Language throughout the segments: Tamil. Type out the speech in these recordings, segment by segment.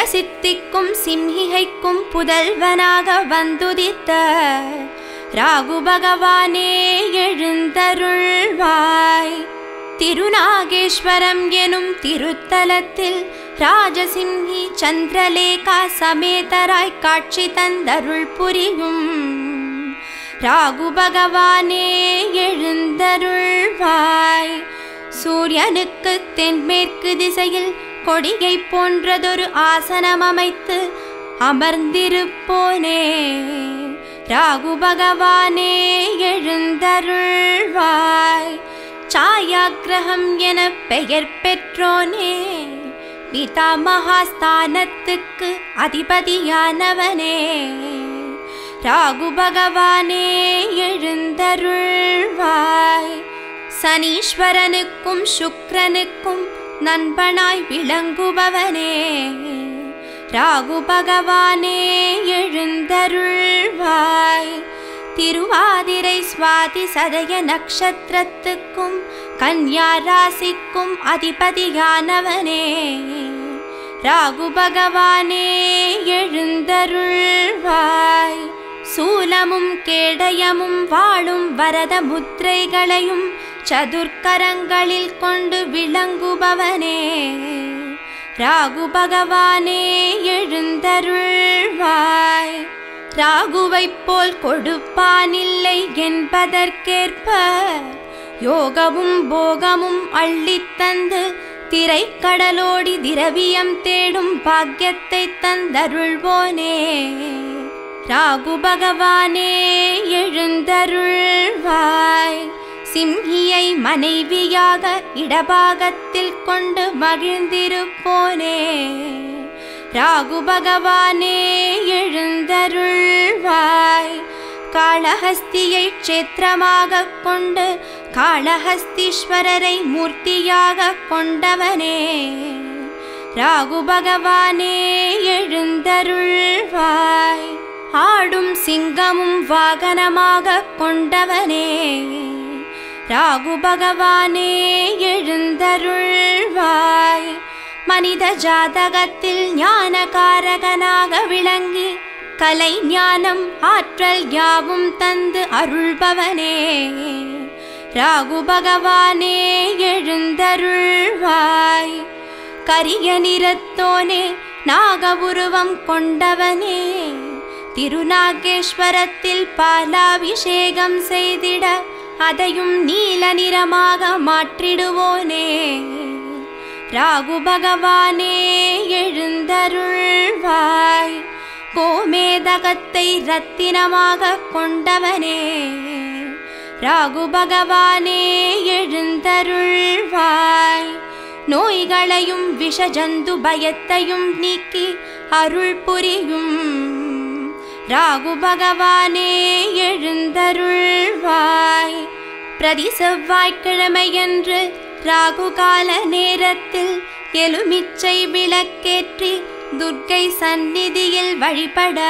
சித்திக்கும் சிம்ஹிகைக்கும் புதல்வனாக வந்துதித்த ராகு பகவானே எழுந்தருள்வாய் திருநாகேஸ்வரம் எனும் திருத்தலத்தில் ராஜசிம்ஹி சந்திரலேகா சமேதராய் காட்சி தந்தருள் புரியும் ராகு பகவானே எழுந்தருள்வாய் சூரியனுக்கு தென்மேற்கு திசையில் கொடியை போன்றதொரு ஆசனம் அமைத்து அமர்ந்திருப்போனே ராகு பகவானே எழுந்தருள்வாய் சாயாக்கிரகம் என பெயர் பெற்றோனே பிதாமகாஸ்தானத்துக்கு அதிபதியானவனே ராகு பகவானே எழுந்தருள்வாய் சனீஸ்வரனுக்கும் சுக்கிரனுக்கும் நண்பனாய் விளங்குபவனே ராகு பகவானே எழுந்தருள்வாய் திருவாதிரை சுவாதி சதய நட்சத்திரத்துக்கும் கன்யா ராசிக்கும் அதிபதியானவனே ராகு பகவானே எழுந்தருள்வாய் சூலமும் கேடயமும் வாழும் வரத முத்திரைகளையும் சதுர்க்கரங்களில் கொண்டு விளங்குபவனே ராகு பகவானே எழுந்தருள்வாய் ராகுவைப் போல் கொடுப்பானில்லை என்பதற்கேற்ப யோகமும் போகமும் அள்ளித்தந்து திரைக்கடலோடி திரவியம் தேடும் பாக்கியத்தை தந்தருள்வோனே ராகு பகவானே எழுந்தருள்வாய் சிம்ஹியை மனைவியாக இடபாகத்தில் கொண்டு மகிழ்ந்திருப்போனே ராகு பகவானே எழுந்தருள்வாய் காளஹஸ்தியை க்ஷேத்திரமாக கொண்டு காளஹஸ்தீஸ்வரரை மூர்த்தியாக கொண்டவனே ராகு பகவானே எழுந்தருள்வாய் ஆடும் சிங்கமும் வாகனமாக கொண்டவனே ராகு பகவானே எழுந்தருள்வாய் மனித ஜாதகத்தில் ஞானகாரகனாக விளங்கி கலை ஞானம் ஆற்றல் யாவும் தந்து அருள்பவனே ராகு பகவானே எழுந்தருள்வாய் கரிய நிறத்தோனே நாகபுருவம் கொண்டவனே திருநாகேஸ்வரத்தில் பாலாபிஷேகம் செய்திட அதையும் நீல நிறமாக மாற்றிடுவோனே ராகு பகவானே எழுந்தருள்வாய் கோமேதகத்தை ரத்தினமாக கொண்டவனே ராகு பகவானே எழுந்தருள்வாய் நோய்களையும் விஷஜந்து பயத்தையும் நீக்கி அருள் புரியும் ராகு பகவானே எழுந்தருள்வாய் பிரதி செவ்வாய்க்கிழமையன்று ராகு கால நேரத்தில் எலுமிச்சை விளக்கேற்றி துர்க்கை சந்நிதியில் வழிபட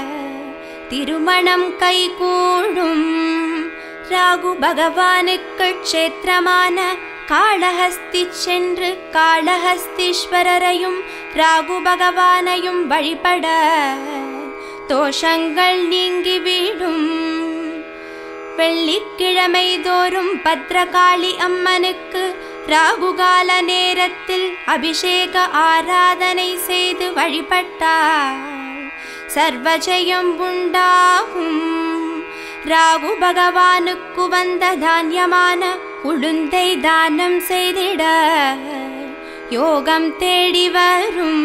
திருமணம் கைகூடும் ராகு பகவானுக்கு க்ஷேத்திரமான காளஹஸ்தி சென்று காளஹஸ்தீஸ்வரரையும் ராகு பகவானையும் வழிபட தோஷங்கள் நீங்கிவிடும் வெள்ளிக்கிழமை தோறும் பத்ரகாளி அம்மனுக்கு ராகுகால நேரத்தில் அபிஷேக ஆராதனை செய்து வழிபட்டார் சர்வஜயம் உண்டாகும் ராகு பகவானுக்கு வந்த தானியமான உளுந்தை தானம் செய்திட யோகம் தேடி வரும்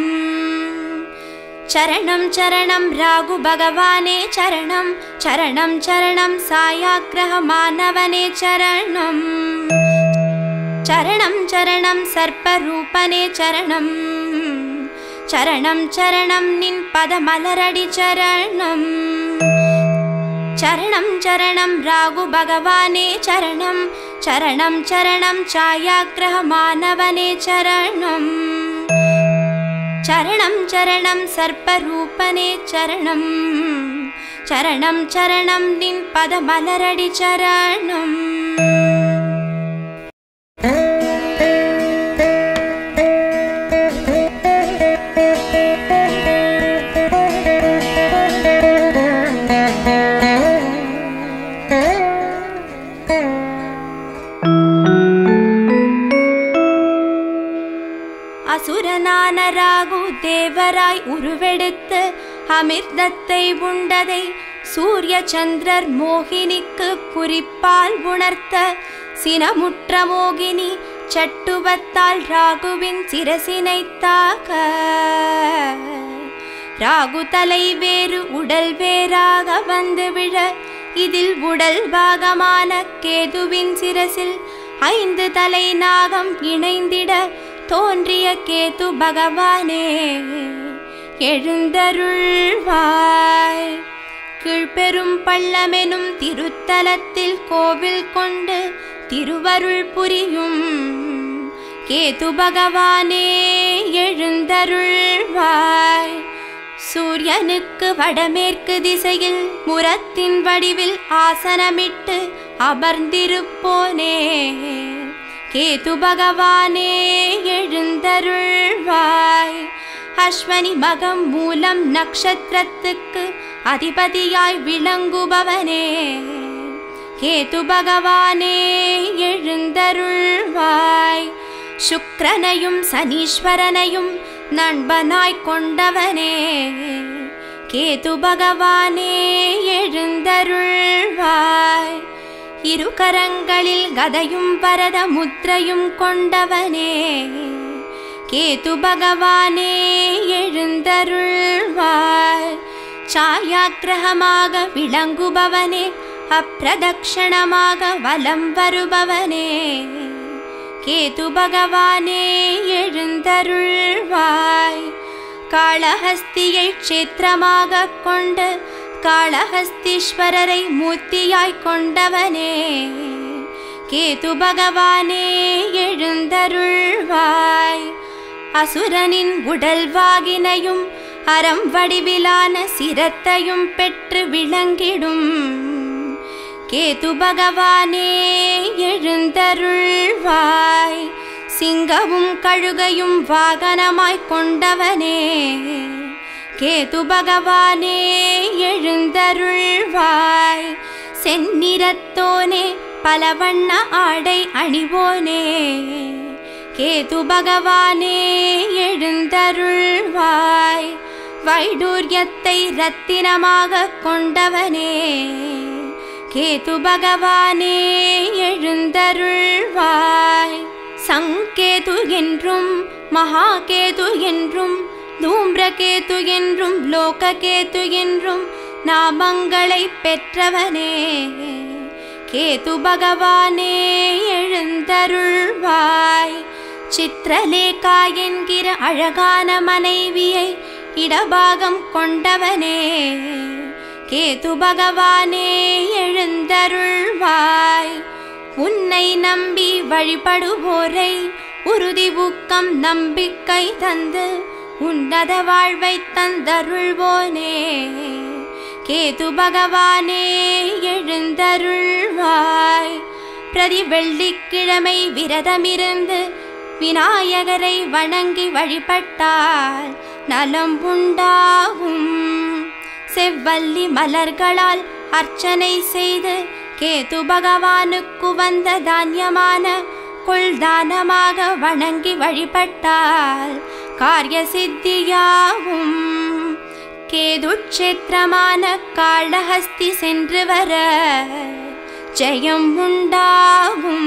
சரணம் சரணம் ராகு பகவானே சரணம் சரணம் சரணம் சாயாக்கிரகமானவனே சரணம் சரணம் சரணம் சர்ப்பரூபனே சரணம் சரணம் சரணம் நின் பதமலரடி சரணம் சரணம் சரணம் ராகு பகவானே சரணம் சரணம் சரணம் சாயாக்கிரகமானவனே சரணம் சரணம் சரணம் சர்ப்பரூபனே சரணம் சரணம் சரணம் நின் பதமலரடி சரணம் அசுரனான ராகு தேவராய் உருவெடுத்து அமிர்தத்தை உண்டதை சூரிய சந்திரர் மோகினிக்கு குறிப்பால் உணர்த்த சினமுற்ற மோகினி சட்டுவத்தால் ராகுவின் சிரசினை தாக்க ராகு தலை வேறு உடல் வேறாக வந்து விழ இதில் உடல் பாகமான கேதுவின் சிரசில் ஐந்து தலை நாகம் இணைந்திட தோன்றிய கேது பகவானே எழுந்தருள்வாய் கீழ்பெரும் பள்ளமெனும் திருத்தலத்தில் கோவில் கொண்டு திருவருள் புரியும் கேது பகவானே எழுந்தருள்வாய் சூரியனுக்கு வடமேற்கு திசையில் முரத்தின் வடிவில் ஆசனமிட்டு அமர்ந்திருப்போனே கேது பகவானே எழுந்தருள்வாய் அஸ்வனி மகம் மூலம் நக்ஷத்திரத்துக்கு அதிபதியாய் விளங்குபவனே கேது பகவானே எழுந்தருள்வாய் சுக்கிரனையும் சனீஸ்வரனையும் நண்பனாய் கொண்டவனே கேது பகவானே எழுந்தருள்வாய் இரு கரங்களில் கதையும் பரத முத்திரையும் கொண்டவனே கேது பகவானே எழுந்தருள்வாய் சாயாக்கிரகமாக விளங்குபவனே அப்பிரதக்ஷணமாக வலம் வருபவனே கேது பகவானே எழுந்தருள்வாய் காளஹஸ்தியை க்ஷேத்திரமாக கொண்டு காளஹஸ்தீஸ்வரரை மூர்த்தியாய் கொண்டவனே கேது பகவானே எழுந்தருள்வாய் அசுரனின் உடல் வாகினையும் அறம் வடிவிலான சிரத்தையும் பெற்று விளங்கிடும் கேது பகவானே எழுந்தருள்வாய் சிங்கமும் கழுகையும் வாகனமாய் கொண்டவனே கேது பகவானே எழுந்தருள்வாய் செந்நிறத்தோனே பலவண்ண ஆடை அணிவோனே கேது பகவானே எழுந்தருள்வாய் வைடூரியத்தை ரத்தினமாக கொண்டவனே கேது பகவானே எழுந்தருள்வாய் சங்கேது என்றும் மகாகேது என்றும் தூம்ரகேது என்றும் லோககேது என்றும் நாமங்களை பெற்றவனே கேது பகவானே எழுந்தருள்வாய் சித்திரலேகா என்கிற அழகான மனைவியை இடபாகம் கொண்டவனே கேது பகவானே எழுந்தருள்வாய் உன்னை நம்பி வழிபடுவோரை உறுதி ஊக்கம் நம்பிக்கை தந்து உன்னத வாழ்வை தந்தருள்வோனே கேது பகவானே எழுந்தருள்வாய் பிரதி வெள்ளிக்கிழமை விரதமிருந்து விநாயகரை வணங்கி வழிபட்டால் நலம் உண்டாகும் செவ்வல்லி மலர்களால் அர்ச்சனை செய்து கேது பகவானுக்கு வந்த தானியமான கொள்தானமாக வணங்கி வழிபட்டால் காரிய சித்தியாகும் கேதுட்சேத்திரமான காளஹஸ்தி சென்று வர ஜெயம் உண்டாகும்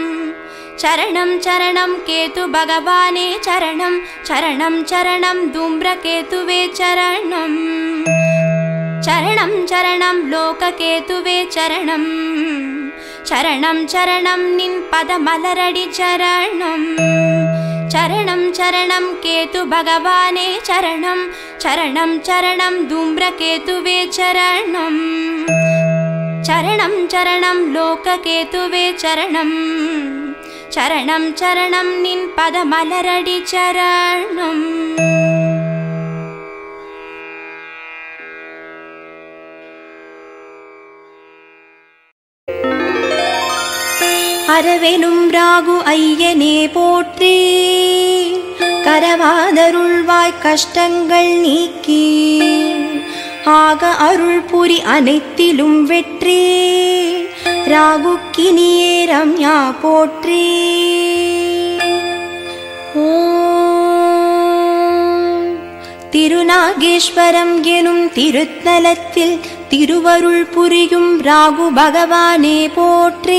சரணம் சரணம் கேது பகவானே சரணம் சரணம் சரணம் தூம்ரகேதுவே சரணம் சரணம் சரணம் லோககேதுவே சரணம் சரணம் சரணம் நின் பதமலரடி சரணம் சரணம் சரணம் கேது பகவானே சரணம் சரணம் சரணம் தூம்ரகேதுவே சரணம் சரணம் சரணம் லோககேதுவே சரணம் சரணம் சரணம் நின் பதமலரடி சரணம் அரவெனும் ராகு ஐயனே போற்றி கரவாதருள்வாய் கஷ்டங்கள் நீக்கி ஆக அருள் புரி அனைத்திலும் வெற்றி ராகுக்கினியே ரம்யா போற்றி ஓம் நாகேஸ்வரம் எனும் திருத்தலத்தில் திருவருள் புரியும் ராகு பகவானே போற்றே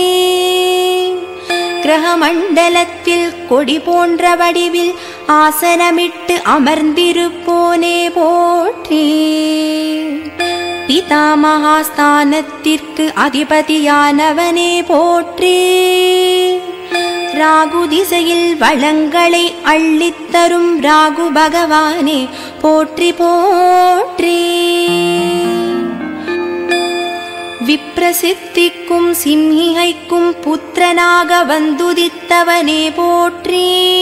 கிரகமண்டலத்தில் கொடி போன்ற வடிவில் ஆசனமிட்டு அமர்ந்திருப்போனே போற்றே பிதாமகாஸ்தானத்திற்கு அதிபதியானவனே போற்றே ராகு திசையில் வளங்களை அள்ளித்தரும் ராகு பகவானே போற்றி போற்றே விப்ரசித்திக்கும் சிம்ஹிகைக்கும் புத்திரனாக வந்துதித்தவனே போற்றே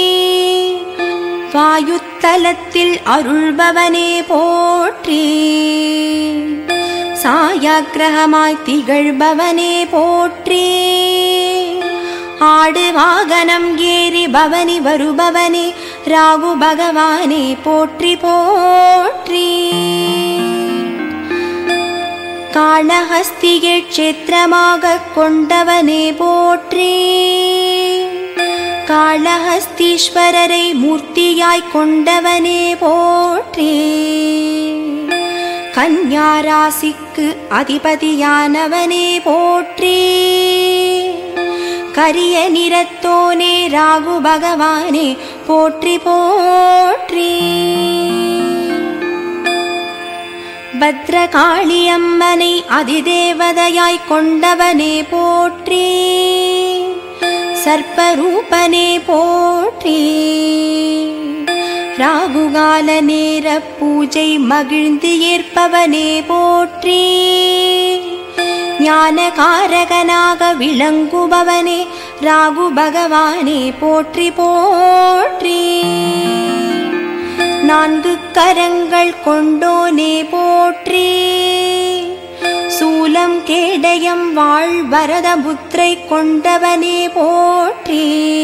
வாயுத்தலத்தில் அருள்பவனே போற்றே சாயாக்கிரகமாய் திகழ்பவனே போற்றே ஆடு வாகனம் ஏறி பவனி வருபவனே ராகு பகவானே போற்றி போற்றி காளஹஸ்தியை க்ஷேத்திரமாக கொண்டவனே போற்றி காளஹஸ்தீஸ்வரரை மூர்த்தியாய் கொண்டவனே போற்றி கன்யாராசிக்கு அதிபதியானவனே போற்றி கரிய நிறத்தோனே ராகு பகவானே போற்றி போற்றி பத்ரகாளியம்மனை அதிதேவதையாய் கொண்டவனே போற்றி சர்ப்பரூபனே போற்றி ராகுகால நேர பூஜை மகிழ்ந்து ஏற்பவனே போற்றி ஞானகாரகனாக விளங்குபவனே ராகு பகவானே போற்றி போற்றி நான்கு கரங்கள் கொண்டோனே போற்றி சூலம் கேடயம் வாழ் வரதபுத்திரை கொண்டவனே போற்றி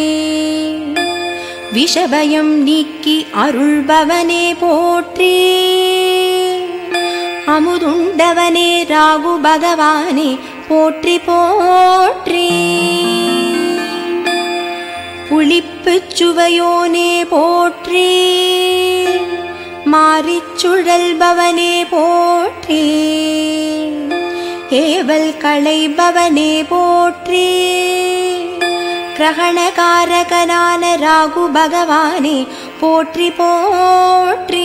விஷபயம் நீக்கி அருள்பவனே போற்றி அமுதுண்டவனே ராகு பகவானே போற்றி போற்றி புளிப்புச் சுவையோனே போற்றி மாறிச் சுழல்பவனே போற்றி ஏவல் களைபவனே போற்றி கிரகணகாரகனான ராகு பகவானே போற்றி போற்றி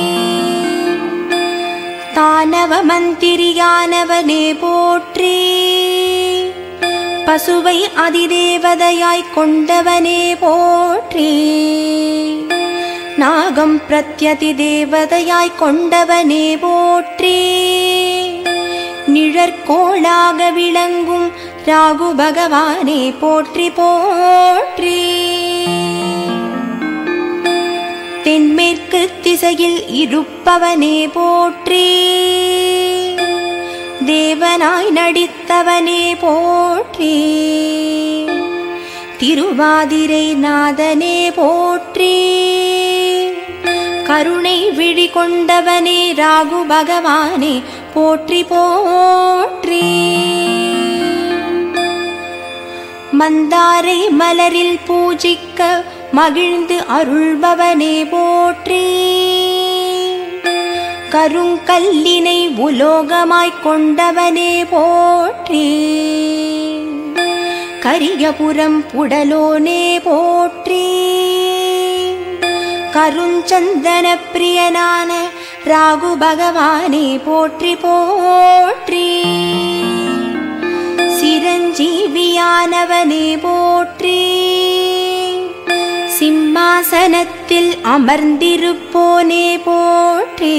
தானவ மந்திரியானவனே போற்றி பசுவை அதிதேவதையாய் கொண்டவனே போற்றி நாகம் பிரத்யதி தேவதையாய் கொண்டவனே போற்றி நிழற்கோளாக விளங்கும் ராகு பகவானே போற்றி போற்றி தென்மேற்கு திசையில் இருப்பவனே போற்றி தேவனாய் நடித்தவனே போற்றி திருவாதிரை நாதனே போற்றி கருணை விழி கொண்டவனே ராகு பகவானே போற்றி போற்றி மந்தாரை மலரில் பூஜிக்க மகிழ்ந்து அருள்பவனே போற்றி கருங்கல்லினை உலோகமாய்க் கொண்டவனே போற்றி கரியபுரம் புடலோனே போற்றி கருஞ்சந்தன பிரியனான ராகு பகவானே போற்றி போற்றி சிரஞ்சீவியானவனே போற்றி சிம்மாசனத்தில் அமர்ந்திருப்போனே போற்றி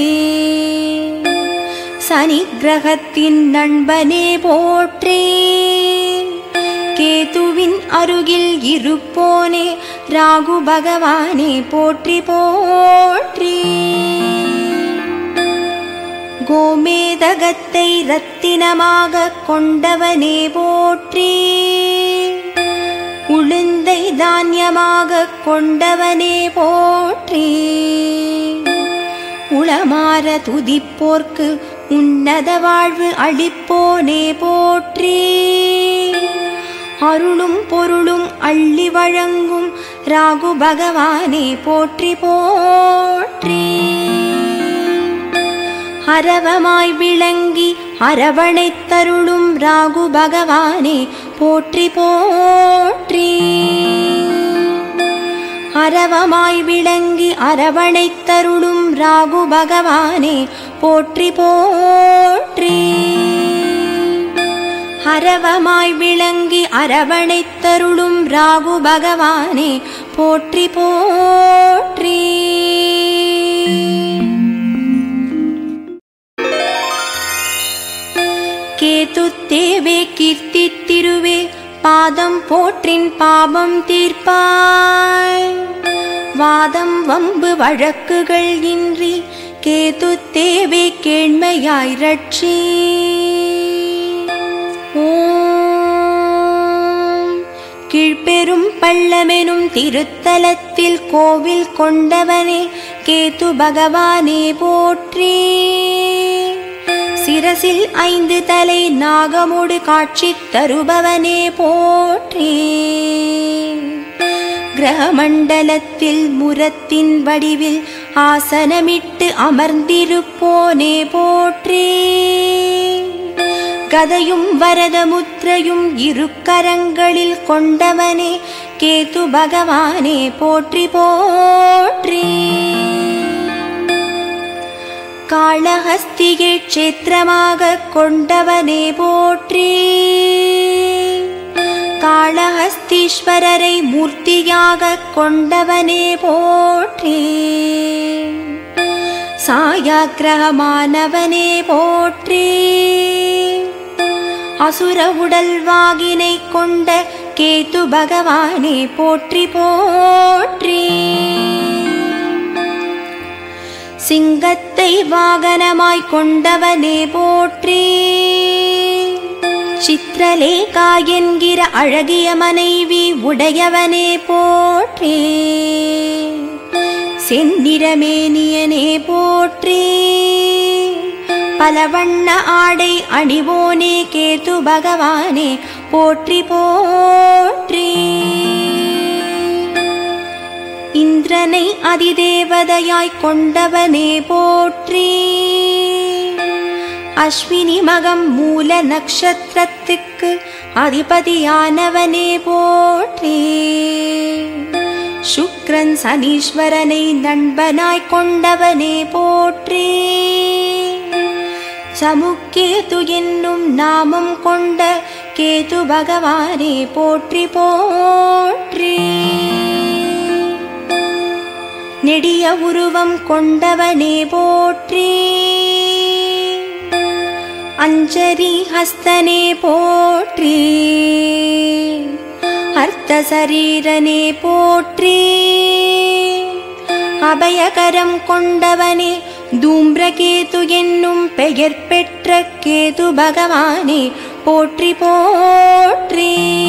சனி கிரகத்தின் நண்பனே போற்றி கேதுவின் அருகில் இருப்போனே ராகு பகவானே போற்றி போற்றி கோமேதகத்தை ரத்தினமாக கொண்டவனே போற்றி உளுந்தை தானியமாக கொண்டவனே போற்றி உளமாற துதிப்போர்க்கு உன்னத வாழ்வு அளிப்போனே போற்றி அருளும் பொருளும் அள்ளி வழங்கும் ராகு பகவானே போற்றி போற்றி அரவமாய் விளங்கி அரவணைத்தருளும் ராகு பகவானே போற்றி போற்றி அரவமாய் விளங்கி அரவணைத்தருளும் ராகு பகவானே போற்றி போற்றி அரவமாய் விளங்கி அரவணைத்தருளும் ராகு பகவானே போற்றி போற்றி கேது தேவே கீர்த்தி திருவே பாதம் போற்றின் பாபம் தீர்ப்பாய் வாதம் வம்பு வழக்குகள் இன்றி கேது தேவே கேண்மையாய் ரட்சி ஓம் கீழ்பெரும் பள்ளமெனும் திருத்தலத்தில் கோவில் கொண்டவனே கேது பகவானே போற்றி சிரசில் ஐந்து தலை நாகமுடு காட்சி தருபவனே போற்றி கிரகமண்டலத்தில் முரத்தின் வடிவில் ஆசனமிட்டு அமர்ந்திருப்போனே போற்றி கதையும் வரதமுத்திரையும் இரு கரங்களில் கொண்டவனே கேது பகவானே போற்றி போற்றி காளஹஸ்தியை க்ஷேத்திரமாக கொண்டவனே போற்றி காளஹஸ்தீஸ்வரரை மூர்த்தியாக கொண்டவனே போற்றி சாயாக்கிரகமானவனே போற்றி அசுர உடல் வாகினை கொண்ட கேது பகவானே போற்றி போற்றி சிங்கத்தை வாகனமாய் கொண்டவனே போற்றி சித்திரலேகா என்கிற அழகிய மனைவி உடையவனே போற்றி செந்நிறமேனியனே போற்றி பலவண்ண ஆடை அணிவோனே கேது பகவானே போற்றி போற்றி இந்திரனை அதிதேவதையாய் கொண்டவனே போற்றி அஸ்வினி மகம் மூல நட்சத்திரத்துக்கு அதிபதியானவனே போற்றி சுக்ரன் சனீஸ்வரனை நண்பனாய் கொண்டவனே போற்றி சமுக்கேது என்னும் நாமம் கொண்ட கேது பகவானே போற்றி போற்றி நெடிய உருவம் கொண்டவனே போற்றி அஞ்சரி ஹஸ்தனே போற்றி அர்த்த சரீரனே போற்றி அபயகரம் கொண்டவனே தூம்ரகேது என்னும் பெயர் பெற்ற கேது பகவானே போற்றி போற்றி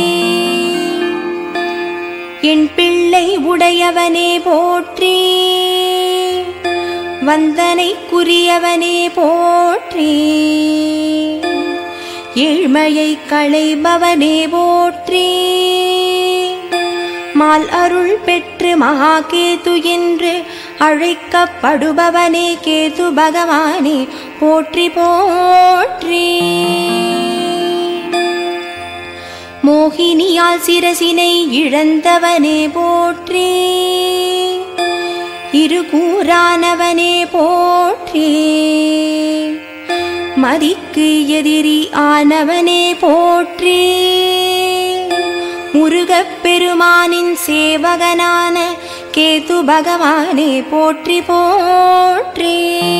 என் பிள்ளை உடையவனே போற்றி வந்தனைக்குரியவனே போற்றி ஏழ்மையை களைபவனே போற்றி மால் அருள் பெற்று மகாகேது என்று அழைக்கப்படுபவனே கேது பகவானே போற்றி போற்றி மோகினியால் சிரசினை இழந்தவனே போற்றி இருகூறானவனே போற்றி மதிக்கு எதிரி ஆனவனே போற்றி முருகப் பெருமானின் சேவகனான கேது பகவானே போற்றி போற்றி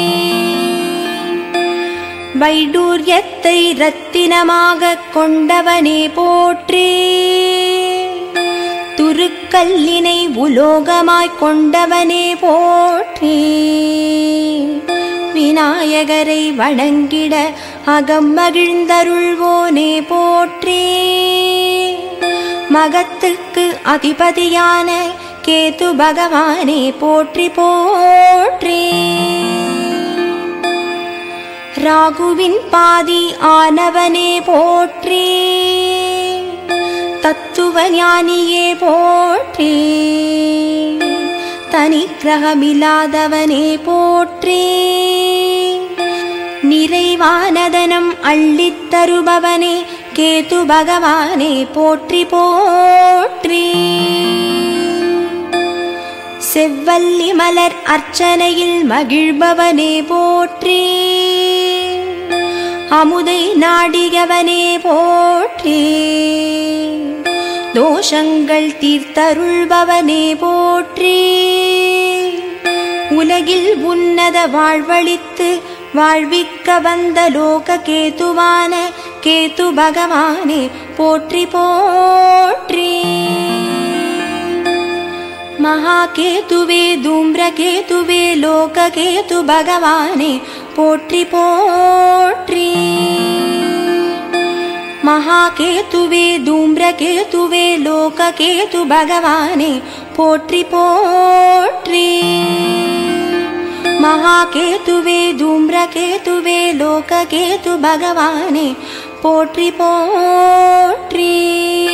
வைடூரியத்தை ரத்தினமாக கொண்டவனே போற்றி துருக்கல்லினை உலோகமாய் கொண்டவனே போற்றி விநாயகரை வணங்கிட அகம் மகிழ்ந்தருள்வோனே போற்றி மகத்துக்கு அதிபதியான கேது பகவானே போற்றி போற்றி ராகுவின் பாதி ஆனவனே போற்றி தத்துவ ஞானியே போற்றி தனி கிரகமில்லாதவனே போற்றி நிறைவானதனம் அள்ளித் தருபவனே கேது பகவானே போற்றி போற்றி செவ்வல்லி மலர் அர்ச்சனையில் மகிழ்பவனே போற்றி அமுதை நாடியவனே போற்றி தோஷங்கள் தீர்த்தருள்பவனே போற்றி உலகில் உன்னத வாழ்வழித்து வாழ்விக்க வந்த லோக கேதுவான கேது பகவானே போற்றி போற்றி மகாகேதுவே தூம்ரகேதுவே லோககேது பகவானே போற்றி போற்றி மகாகேதுவே தூம்ரகேதுவே லோககேது பகவானே போற்றி போற்றி மகாகேதுவே தூம்ரகேதுவே லோககேது பகவானே போற்றி போற்றி